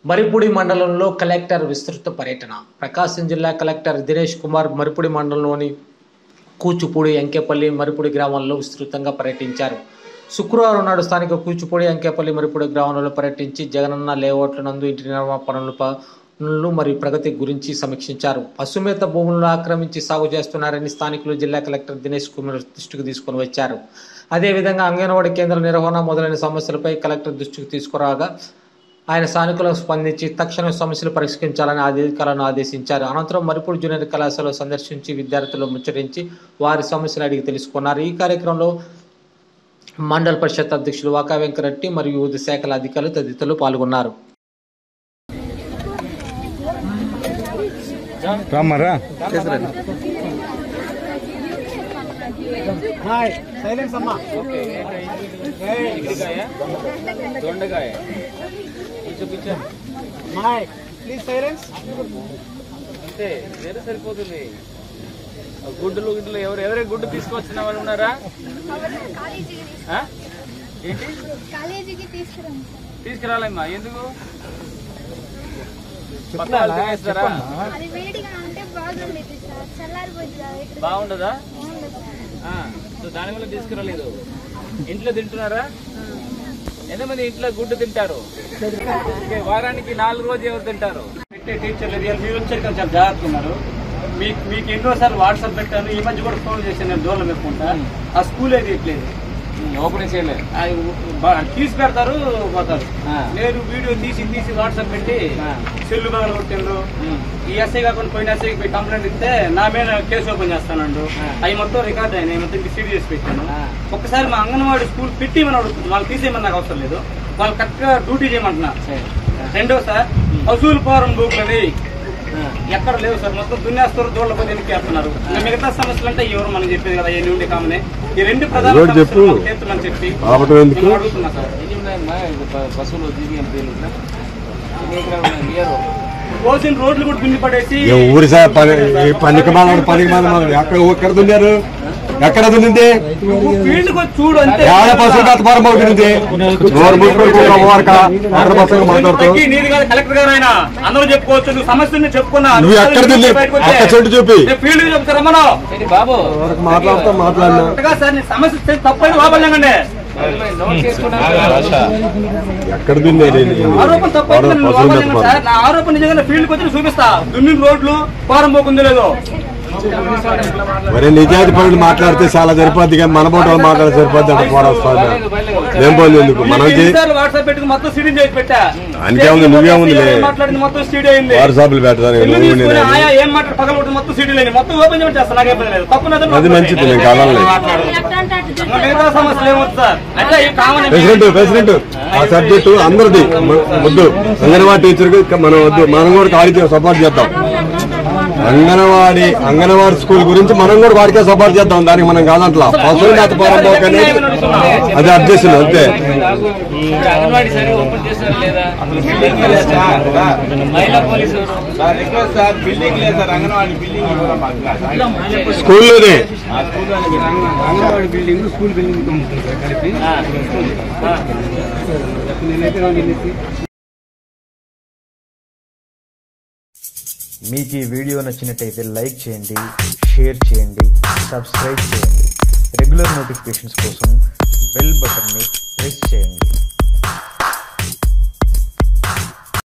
మరిపూడి మండలంలో కలెక్టర్ విస్తృత పర్యటన ప్రకాశం జిల్లా కలెక్టర్ దినేష్ కుమార్ మరిపూడి మండలంలోని కూచిపూడి అంకేపల్లి మరిపూడి గ్రామాల్లో విస్తృతంగా పర్యటించారు శుక్రవారం నాడు స్థానిక కూచిపూడి అంకేపల్లి మరిపూడి గ్రామాలలో పర్యటించి జగనన్న లేఅవుట్ల నందు ఇంటి నిర్మాణ పనుల పనులు మరియు ప్రగతి గురించి సమీక్షించారు పశుమేత భూములను ఆక్రమించి సాగు చేస్తున్నారని స్థానికులు జిల్లా కలెక్టర్ దినేష్ కుమార్ దృష్టికి తీసుకుని వచ్చారు అదేవిధంగా అంగన్వాడీ కేంద్ర నిర్వహణ మొదలైన సమస్యలపై కలెక్టర్ దృష్టికి తీసుకురాగా ఆయన స్థానికులకు స్పందించి తక్షణ సమస్యలు పరిష్కరించాలని అధికారులను ఆదేశించారు అనంతరం మరిపూడి జూనియర్ కళాశాల సందర్శించి విద్యార్థులు ముచ్చరించి వారి సమస్యలు అడిగి తెలుసుకున్నారు ఈ కార్యక్రమంలో మండల పరిషత్ అధ్యక్షులు వాకా వెంకరెడ్డి మరియు వివిధ శాఖల అధికారులు తదితరులు పాల్గొన్నారు రమ్మరా సైలెన్స్ అమ్మా దొండకాయ కొంచెం కొంచెం మాయ్ ప్లీజ్ సైలెన్స్ అంతే వేరే సరిపోతుంది ఆ గుడ్డులు గుడ్డులు ఎవరు ఎవరే గుడ్డు తీసుకొచ్చిన వాళ్ళు ఉన్నారా కాలేజీకి తీసుకు- ఆ? ఏంటి కాలేజీకి తీసుకురండి సార్. తీసుకురాలేమ్మా ఎందుకు పక్క వాళ్ళు తినేస్తారా అది వేడిగా ఉంటే బాగుండేది సార్ చల్లారిపోయింది కదా ఇక్కడ బాగుండదా బాగుండదు సార్. ఆ, సో దానివల్ల తీసుకురాలేదు ఇంట్లో తింటున్నారా ఎంతమంది ఇంట్లో గుడ్డు తింటారు ఓకే, వారానికి నాలుగు రోజు ఎవరు తింటారు పెట్టే టీచర్లు రియల్ మీరు వచ్చారు కదా చాలా జాగ్రత్తగా ఉన్నారు మీకు మీకు ఎన్నోసార్లు వాట్సాప్ పెట్టాను ఈ మధ్య కూడా ఫోన్ చేశాను నేను దూరం పెట్టుకుంటా ఆ స్కూల్ ఏది ఇట్లేదు ఓపెన్ చేయలేదు అది బా- తీసి పెడతారు పోతారు ఆ. నేను వీడియో తీసి తీసి వాట్సాప్ పెట్టి ఆ. సెల్లు బాగా కొట్టిండ్రు ఈ ఎస్ఐ కాకుండా పోయిన ఎస్ఐకి పోయి కంప్లైంట్ ఇస్తే నా మీద కేసు ఓపెన్ చేస్తానండు ఆ. అవి మొత్తం రికార్డ్ అయినాయి మొత్తం సీడీ చేసి పెట్టాను ఆ. ఒక్కసారి మా అంగన్వాడీ స్కూల్ పెట్టి మనం అడుగుతుంది వాళ్ళు తీసేయమని నాకు అవసరం లేదు వాళ్ళు కరెక్ట్ గా డ్యూటీ చేయమంటున్నా రెండో సార్ పశువుల ఫారం బూకులని ఎక్కడ లేవు సార్ మొత్తం దున్నేస్తారు దూడల పోతే ఎందుకు వేస్తున్నారు ఇంకా మిగతా సమస్యలు అంటే ఎవరు మనం చెప్పేది కదా ఏ నుండి కామనే ఈ రెండు ప్రధాన రోజు చెప్పు. సమస్యలు మనం తీర్చమని చెప్పి ఆపటం ఎందుకు? నేను అడుగుతున్నా సార్ ఎన్ని ఉన్నాయమ్మా ఇది ప- పశువులు దిగి ఎంత పేర్లు ఉందా? ఎన్ని ఎకరాలు ఉన్నాయి నియర్ పోసిన రోడ్లు కూడా దున్ని పడేసి ఏ ఊరి సార్ పని ఈ పనికి మాల పనికి మాల ఎక్కడ ఎక్కడ దున్నారు ఎక్కడ దున్నింది ఫీల్డ్ వచ్చి చూడు అంతే ఏడ పసులు కథ పరం అవుతుంది నోరు ముట్టుకొని ఓరక అక్కడ పసంగా మాట్లాడుతావు తగ్గి నీది కాదు కలెక్టర్ గారు ఆయన అందరూ చెప్పుకోవచ్చు నువ్వు సమస్యని చెప్పుకున్నా నువ్వు ఎక్కడ దున్ని అక్క చెట్టు చూపి ఫీల్డ్ చెప్తారు రమ్మను ఏంటి బాబు వరకు మాట్లాడుతూ మాట్లాడినా కరెక్ట్గా సార్ నీ సమస్య చేసి తప్పైతే లోపలండి నోట్ చేసుకున్నాను ఎక్కడ దున్నేది ఆరోపణ తప్పైతే నేను పసులు లోపలండి కథ సార్ నా ఆరోపణ నిజంగా ఫీల్డ్కి వచ్చి చూపిస్తా దున్నిన రోడ్లు ఫారం పోకుందో లేదో మరి నిజాయితీ పనులు మాట్లాడితే చాలా సరిపోద్ది కానీ మన పోటీ మాట్లాడితే సరిపోద్ది అంటే పోరా వస్తుంది ఏం పోయింది ఎందుకు మనం చే- వాట్సాప్ పెట్టుకుని మొత్తం సీడీ చేసి పెట్టా ఆయనకేముంది, నువ్వేముందిలే. మాట్లాడింది మొత్తం సీడీ అయింది వాట్సాప్లు పెట్టాను ఇల్లు నువ్వు తీసుకుని నేను ఆయా ఏం మాట్లాడు పగల కొట్టి మొత్తం సీడీ లేని మొత్తం ఓపెన్ చేయడం చేస్తా నాకేం పని లేదు తప్పు నాదని అది మంచిది నేను కావాలని ఇంకా మిగతా సమస్యలు ఏమవుతుంది సార్ అంటే ఈ కామన్ ప్రెసిడెంట్ ప్రెసిడెంట్ ఆ సబ్జెక్టు అందరిది మ- వద్దు అంగన్వాడీ టీచర్ కి మనం వద్దు మనం కూడా ఖాళీ సపోర్ట్ చేద్దాం అంగన్వాడీ అంగన్వాడీ స్కూల్ గురించి మనం కూడా వాడికే సపోర్ట్ చేద్దాం దానికి మనం కాదంట్లా పశువుల మేత పోరం పోక అనేది అది అబ్జెక్షన్ అంతే అంగన్వాడీ సరే ఓపెన్ చేస్తారు లేదా మహిళా పోలీసు బిల్డింగ్ లేదు సార్ అంగన్వాడీ బిల్డింగ్ ఇవ్వడం మాకు స్కూల్లోనే అంగన్వాడీ బిల్డింగ్ స్కూల్ బిల్డింగ్ ఉంటుంది సార్ కలిపి నేనైతే రెండు ఇల్లు మీకు ఈ వీడియో నచ్చినట్టయితే లైక్ చేయండి షేర్ చేయండి సబ్స్క్రైబ్ చేయండి రెగ్యులర్ నోటిఫికేషన్స్ కోసం